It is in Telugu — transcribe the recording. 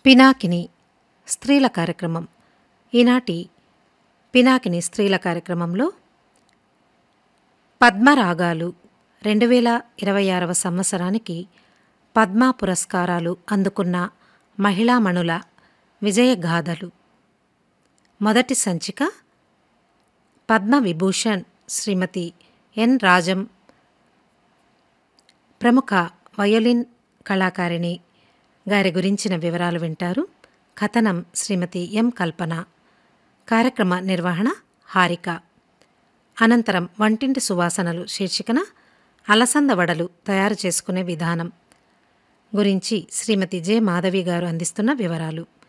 పినాకిని స్త్రీల కార్యక్రమం ఈనాటి పినాకిని స్త్రీల కార్యక్రమంలో పద్మరాగాలు రెండు వేల ఇరవై ఆరవ సంవత్సరానికి పద్మ పురస్కారాలు అందుకున్న మహిళామణుల విజయగాథలు మొదటి సంచిక పద్మ విభూషణ్ శ్రీమతి ఎన్ రాజం ప్రముఖ వయోలిన్ కళాకారిణి గారి గురించిన వివరాలు వింటారు కథనం శ్రీమతి ఎం కల్పన కార్యక్రమ నిర్వహణ హారిక అనంతరం వంటింటి సువాసనలు శీర్షికన అలసంద వడలు తయారు చేసుకునే విధానం గురించి శ్రీమతి జె మాధవి గారు అందిస్తున్న వివరాలు